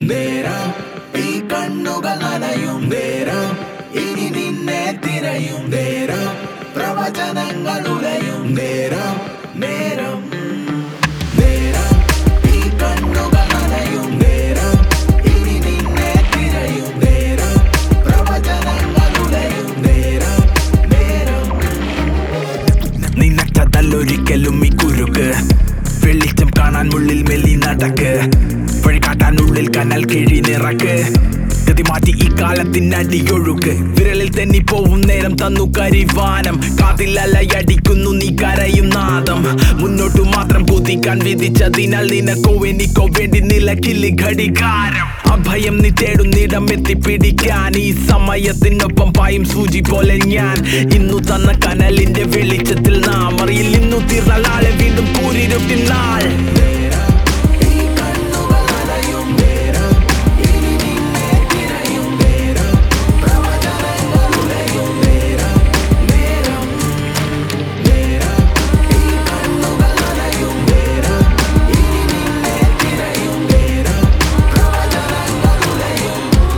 നേരം ഈ കണ്ണുകൾ നനയും നേരം ഇനി നിന്നെ തിരയും നേരം പ്രവചനങ്ങൾ ഉലയും നേരം നേരം നേരം ഈ കണ്ണുകൾ നനയും നേരം ഇനി നിന്നെ തിരയും നേരം പ്രവചനങ്ങൾ ഉലയും നേരം നേരം നിനക്കതല്ലൊരിക്കലും ഈ കുരുക്ക് വെളിച്ചം കാണാൻ മുള്ളിൽ മെല്ലി നടക്ക് വഴി കാട്ടാൻ ഉള്ളിൽ കനൽ കിഴി നിറക്ക് ഗതി മാറ്റി ഈ കാലത്തിനടിയൊഴുക്ക് വിരലിൽ തെന്നി പോവും നേരം തന്നു കരിവാനം കാതിലലയടിക്കുന്നു നീ കരയും നാദം മുന്നോട്ടു മാത്രം കുതിക്കാൻ വിധിച്ചതിനാൽ നിനക്കോ എനിക്കോ വേണ്ടി നിലക്കില്ലി ഘടികാരം അഭയം നീ തേടുന്നിടം എത്തിപ്പിടിക്കാൻ ഈ സമയത്തിനൊപ്പം പായും സൂചി പോലെ ഞാൻ ഇന്നു തന്ന കനലിന്റെ വെളിച്ചത്തിൽ നാം അറിയിൽ ഇന്നു തീർന്ന നാളെ വീണ്ടും കൂരിരുട്ടിൽ നാൾ ഈ കണ്ണുകൾ നനയും നേരം ഇനി നിന്നെ തിരയും നേരം പ്രവചനങ്ങൾ ഉലയും നേരം നേരം നേരം ഈ കണ്ണുകൾ നനയും നേരം ഇനി നിന്നെ തിരയും നേരം പ്രവചനങ്ങൾ ഉലയും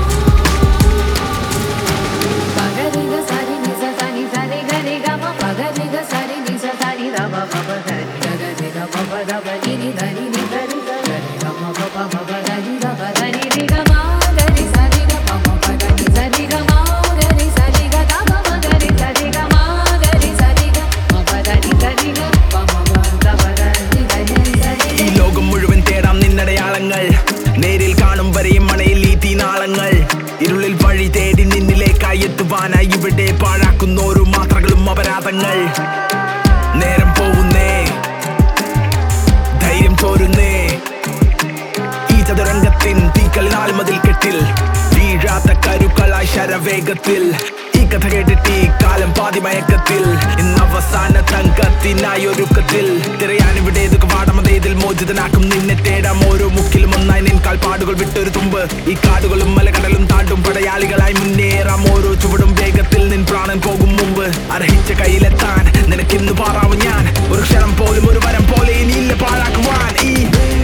పగరిగ సరి నిజ సని సరి గరి గమ పగరిగ సరి నిజ సని రమ పప ధరి గగ రిగ పప రవ నిరి ధరి ని గరి గరి గమ పప మప ధరి గమ ధరి రి గమ గరి సరి గ పమ పగ ని సరి గమ గరి సరి గ గమ గరి సరి గమ గరి సరి గ మప ధరి గరి గ పమ ప రవ ధరి గరి సరి ഈ ലോകം മുഴുവൻ തേടാം നിന്നടയാളങ്ങൾ നേരിൽ കാണും വരെയും മണയിൽ ഈ തീനാളങ്ങൾ ഇരുളിൽ വഴി തേടി നിന്നിലേക്കായി എത്തുവാനായി ഇവിടെ പാഴാക്കുന്ന ഓരോ മാത്രകളും അപരാധങ്ങൾ നേരം പോവുന്നേ ധൈര്യം ചോരുന്നേ ഈ ചതുരംഗത്തിൻ തീക്കളി നാളുമതിൽ കെട്ടിൽ വീഴാത്ത കരുക്കളായി ശരവേഗത്തിൽ ഈ കഥ കേട്ടിട്ട് ഈ കാലം പാതി മയക്കത്തിൽ ഇന്ന് അവസാന തങ്കത്തിനായി ഒരുക്കത്തിൽ തിരയാനിവിടെ വാടമതേതിൽ മോചിതനാക്കും നിന്നെ തേടാം ഓരോ മുക്കിലും ഒന്നായി നിൻ കാൽപ്പാടുകൾ വിട്ടൊരു തുമ്പ് ഈ കാടുകളും മലകടലും താണ്ടും പടയാളികളായി മുന്നേറാം ഓരോ ചുവടും വേഗത്തിൽ നിൻ പ്രാണൻ പോകും മുമ്പ് അർഹിച്ച കയ്യിലെത്താൻ നിനക്കിന്ന് പാറാവും ഞാൻ ഒരു ക്ഷണം പോലും ഒരു വരം പോലെ ഇനിയില്ല പാഴാക്കുവാൻ ഈ